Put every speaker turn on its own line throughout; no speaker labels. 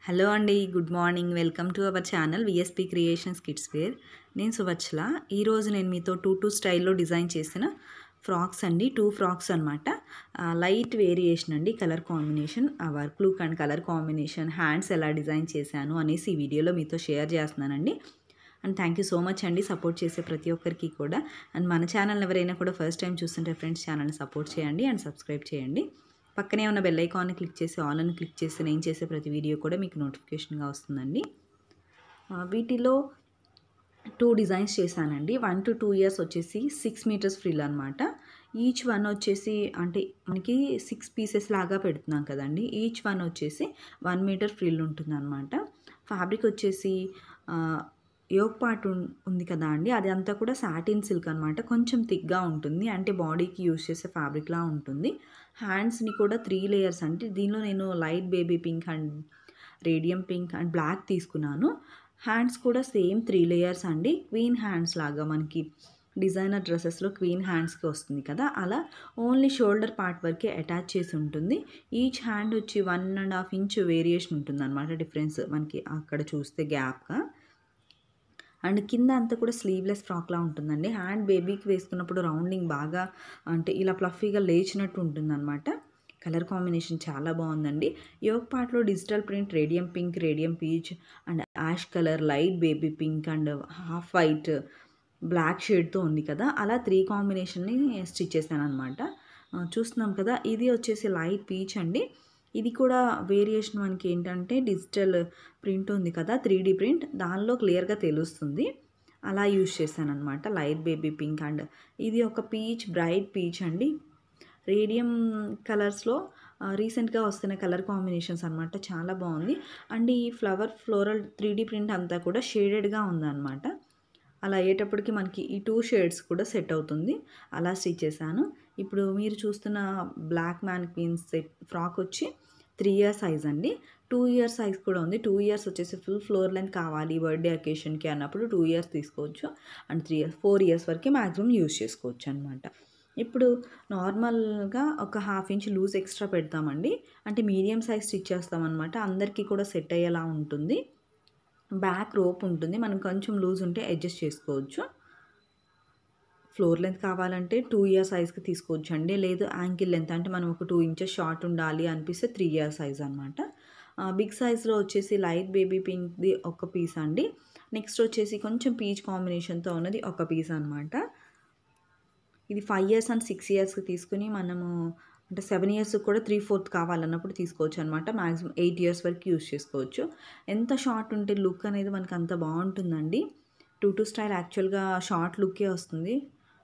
hello అండి good morning welcome to our channel VSP creations kids where నేను సువత్సల ఈరోజు నేను మీతో టూ టూ స్టైల్లో డిజైన్ చేసిన ఫ్రాక్స్ అండి టూ ఫ్రాక్స్ అనమాట లైట్ వేరియేషన్ అండి కలర్ కాంబినేషన్ ఆ work look and colour combination hands ఎలా డిజైన్ చేశాను అనేసి ఈ వీడియోలో మీతో షేర్ చేస్తున్నానండి and thank you so much అండి సపోర్ట్ చేసే ప్రతి ఒక్కరికి కూడా అండ్ మన ఛానల్ ఎవరైనా కూడా ఫస్ట్ టైం చూస్తుంటే ఫ్రెండ్స్ ఛానల్ని సపోర్ట్ చేయండి అండ్ సబ్స్క్రైబ్ చేయండి పక్కనే ఉన్న బెల్ ఐకాన్ని క్లిక్ చేసి ఆల్ అని క్లిక్ చేస్తే నేను చేసే ప్రతి వీడియో కూడా మీకు నోటిఫికేషన్గా వస్తుందండి ఆ, వీటిలో టూ డిజైన్స్ చేశానండి వన్ టు టూ ఇయర్స్ వచ్చేసి సిక్స్ మీటర్స్ ఫ్రిల్ అనమాట ఈచ్ వన్ వచ్చేసి అంటే మనకి సిక్స్ పీసెస్ లాగా పెడుతున్నాం కదండి ఈచ్ వన్ వచ్చేసి వన్ మీటర్ ఫ్రిల్ ఉంటుంది అనమాట ఫ్యాబ్రిక్ వచ్చేసి ఆ, యోగ్ పార్ట్ ఉన్- ఉంది కదా అండి అది అంతా కూడా సాటిన్ సిల్క్ అనమాట కొంచెం థిక్గా ఉంటుంది అంటే బాడీకి యూజ్ చేసే ఫ్యాబ్రిక్లా ఉంటుంది హ్యాండ్స్ని కూడా త్రీ లేయర్స్ అంటే దీనిలో నేను light baby pink and radium pink and black తీసుకున్నాను హ్యాండ్స్ కూడా సేమ్ త్రీ లేయర్స్ అండి క్వీన్ హ్యాండ్స్ లాగా మనకి డిజైనర్ డ్రెస్సెస్లో క్వీన్ హ్యాండ్స్కి వస్తుంది కదా అలా ఓన్లీ షోల్డర్ పార్ట్ వరకే అటాచ్ చేసి ఉంటుంది ఈచ్ హ్యాండ్ వచ్చి one and half inch variation ఉంటుంది అనమాట డిఫరెన్స్ మనకి అక్కడ చూస్తే గ్యాప్గా అండ్ కింద అంతా కూడా స్లీవ్లెస్ ఫ్రాక్లా ఉంటుందండి హ్యాండ్ బేబీకి వేసుకున్నప్పుడు రౌండింగ్ బాగా అంటే ఇలా ప్లఫీగా లేచినట్టు ఉంటుందన్నమాట కలర్ కాంబినేషన్ చాలా బాగుందండి యోగ్ పార్ట్లో digital print radium pink radium peach and ash colour light baby pink and half white black షేడ్తో ఉంది కదా అలా త్రీ కాంబినేషన్ని స్టిచ్ చేశాను అనమాట చూస్తున్నాం కదా ఇది వచ్చేసి లైట్ పీచ్ అండి ఇది కూడా వేరియేషన్ మనకి ఏంటంటే డిజిటల్ ప్రింట్ ఉంది కదా త్రీ డీ ప్రింట్ దానిలో క్లియర్గా తెలుస్తుంది అలా యూజ్ చేశాను అనమాట లైట్ బేబీ పింక్ అండ్ ఇది ఒక పీచ్ బ్రైట్ పీచ్ అండి రేడియం కలర్స్లో రీసెంట్గా వస్తున్న కలర్ కాంబినేషన్స్ అనమాట చాలా బాగుంది అండ్ ఈ flower floral three D print అంతా కూడా షేడెడ్గా ఉందన్నమాట అలా అయ్యేటప్పటికి మనకి ఈ టూ షేడ్స్ కూడా సెట్ అవుతుంది అలా స్టిచ్ చేశాను ఇప్పుడు మీరు చూస్తున్న black man queen set frock వచ్చి త్రీ ఇయర్స్ సైజ్ అండి టూ ఇయర్స్ సైజ్ కూడా ఉంది టూ ఇయర్స్ వచ్చేసి ఫుల్ ఫ్లోర్ లెంత్ కావాలి బర్త్డే అకేషన్కి అన్నప్పుడు టూ ఇయర్స్ తీసుకోవచ్చు and three years four years వరకే మ్యాక్సిమం యూజ్ చేసుకోవచ్చు అనమాట ఇప్పుడు నార్మల్గా ఒక హాఫ్ ఇంచ్ లూజ్ ఎక్స్ట్రా పెడతామండి అంటే మీడియం సైజ్ స్టిచ్ చేస్తామన్నమాట అందరికీ కూడా సెట్ అయ్యేలా ఉంటుంది బ్యాక్ రోప్ ఉంటుంది మనం కొంచెం లూజ్ ఉంటే అడ్జస్ట్ చేసుకోవచ్చు ఫ్లోర్ లెంత్ కావాలంటే టూ ఇయర్ సైజ్కి తీసుకోవచ్చు అండి లేదు యాంకిల్ లెంత్ అంటే మనం ఒక టూ ఇంచెస్ షార్ట్ ఉండాలి అనిపిస్తే త్రీ ఇయర్ సైజ్ అనమాట బిగ్ సైజ్లో వచ్చేసి లైట్ బేబీ పింక్ది ఒక పీస్ అండి నెక్స్ట్ వచ్చేసి కొంచెం పీచ్ కాంబినేషన్తో ఉన్నది ఒక పీస్ అనమాట ఇది ఫైవ్ ఇయర్స్ అండ్ సిక్స్ ఇయర్స్కి తీసుకుని మనము అంటే సెవెన్ ఇయర్స్ కూడా త్రీ ఫోర్త్ కావాలన్నప్పుడు తీసుకోవచ్చు అనమాట మ్యాక్సిమం ఎయిట్ ఇయర్స్ వరకు యూస్ చేసుకోవచ్చు ఎంత షార్ట్ ఉంటే లుక్ అనేది మనకు అంత బాగుంటుందండి టూ టూ స్టైల్ యాక్చువల్గా షార్ట్ లుక్కే వస్తుంది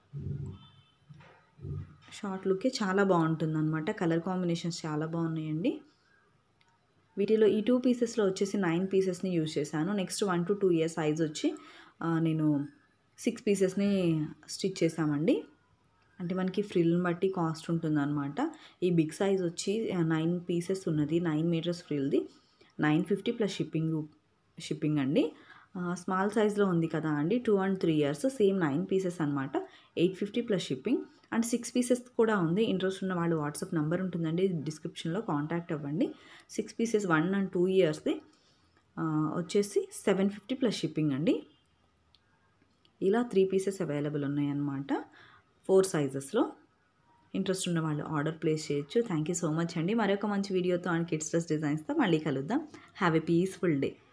షార్ట్ లుక్కే చాలా బాగుంటుంది అనమాట కలర్ కాంబినేషన్స్ చాలా బాగున్నాయండి వీటిలో ఈ టూ పీసెస్లో వచ్చేసి నైన్ పీసెస్ని యూజ్ చేశాను next one two two years size వచ్చి ఆ, నేను సిక్స్ పీసెస్ని స్టిచ్ చేశామండి అంటే మనకి ఫ్రిల్ని బట్టి కాస్ట్ ఉంటుందన్నమాట ఈ బిగ్ సైజ్ వచ్చి నైన్ పీసెస్ ఉన్నది నైన్ మీటర్స్ ఫ్రిల్ది nine fifty plus shipping shipping అండి స్మాల్ సైజ్లో ఉంది కదా అండి two and three years same nine pieces అనమాట eight fifty plus shipping and six pieces కూడా ఉంది ఇంట్రెస్ట్ ఉన్న వాళ్ళు వాట్సాప్ నెంబర్ ఉంటుందండి డిస్క్రిప్షన్లో కాంటాక్ట్ అవ్వండి six pieces one and two ఇయర్స్ది వచ్చేసి సెవెన్ ఫిఫ్టీ ప్లస్ షిప్పింగ్ అండి ఇలా త్రీ పీసెస్ అవైలబుల్ ఉన్నాయన్నమాట ఫోర్ సైజెస్లో ఇంట్రెస్ట్ ఉన్న వాళ్ళు ఆర్డర్ ప్లేస్ చేయొచ్చు థ్యాంక్ యూ సో మచ్ అండి మరొక మంచి వీడియోతో అండ్ కిడ్స్ డ్రెస్ డిజైన్స్తో మళ్ళీ కలుద్దాం హ్యావ్ ఎ పీస్ఫుల్ డే